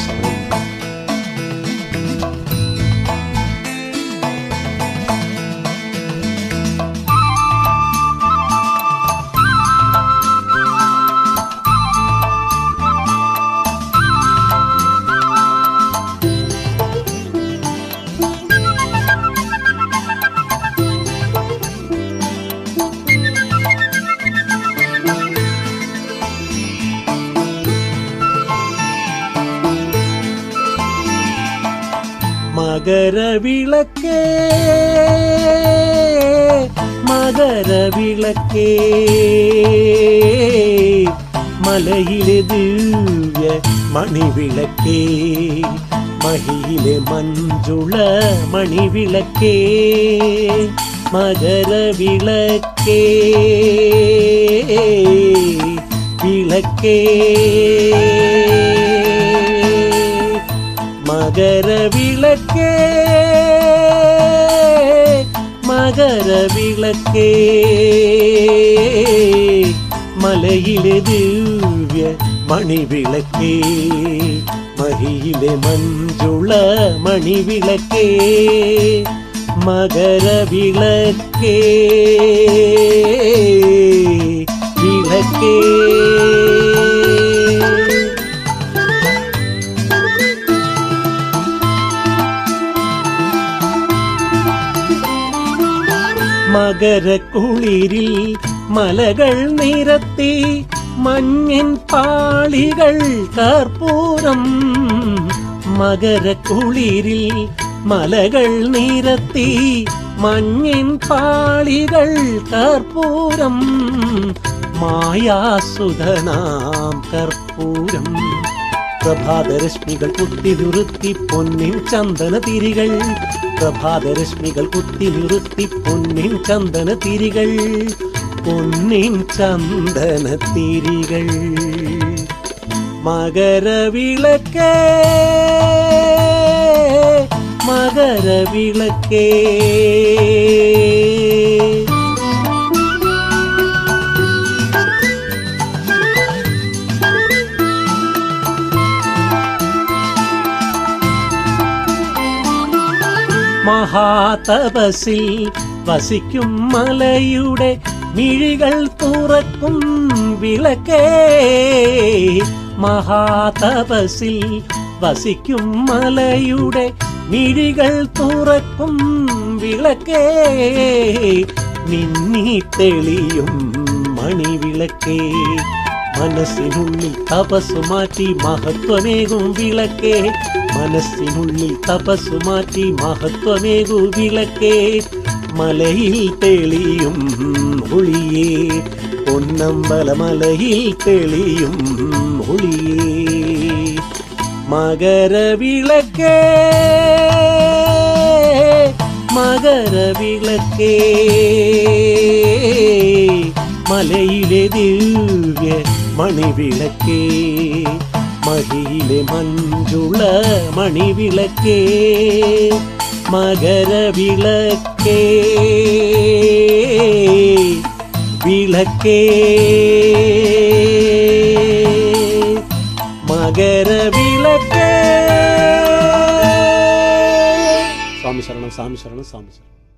ശരണം മകരവിളക്കേ മകരവിളക്കേ മലയിലെ ദിവ്യ മണിവിളക്കേ മഹിയിലെ മഞ്ജുള മണിവിളക്കേ മകരവിളക്കേ വിളക്കേ മകരവിളക്കേ മകരവിളക്കേ മലയിലെ ദിവ്യ മണിവിളക്കേ മഹിയിലെ മഞ്ജുള മണിവിളക്കേ മകരവിളക്കേ വിളക്കേ മകരക്കുളിരിൽ മലകൾ നിരത്തി മഞ്ഞിൻ പാളികൾ കർപ്പൂരം മകരക്കുളിരിൽ മലകൾ നിരത്തി മഞ്ഞിൻ പാളികൾ കർപ്പൂരം മായാസുധനാം കർപ്പൂരം പ്രഭാതരശ്മികൾ കുത്തി നിറുത്തി പൊന്നിൻ ചന്ദന തിരികൾ പ്രഭാതരശ്മികൾ കുത്തി നിറുത്തി പൊന്നിൻ ചന്ദന തിരികൾ പൊന്നിൻ ചന്ദന തിരികൾ മകരവിളക്കേ മകരവിളക്കേ മഹാതപസിൽ വസിക്കും മലയുടെ മിഴികൾ തുറക്കും വിളക്കേ മഹാതപസിൽ വസിക്കും മലയുടെ മിഴികൾ തുറക്കും വിളക്കേ മിന്നി തെളിയും മണിവിളക്കേ മനസ്സിനുള്ളിൽ തപസ്സു മാറ്റി മഹത്വമേകും വിളക്കേ മനസ്സിനുള്ളിൽ തപസ്സു മാറ്റി മഹത്വമേകു വിളക്കേ മലയിൽ തെളിയും ഒളിയേ പൊന്നമ്പല മലയിൽ തെളിയും ഒളിയേ മകരവിളക്കേ മകരവിളക്കേ മലയിലെ ദിവ്യ മണിവിളക്കേ മഹിയിലെ മഞ്ജുള മണിവിളക്കേ മകരവിളക്കേ വിളക്കേ മകരവിളക്കേ സ്വാമി ശരണം സ്വാമി ശരണം സ്വാമി ശരണം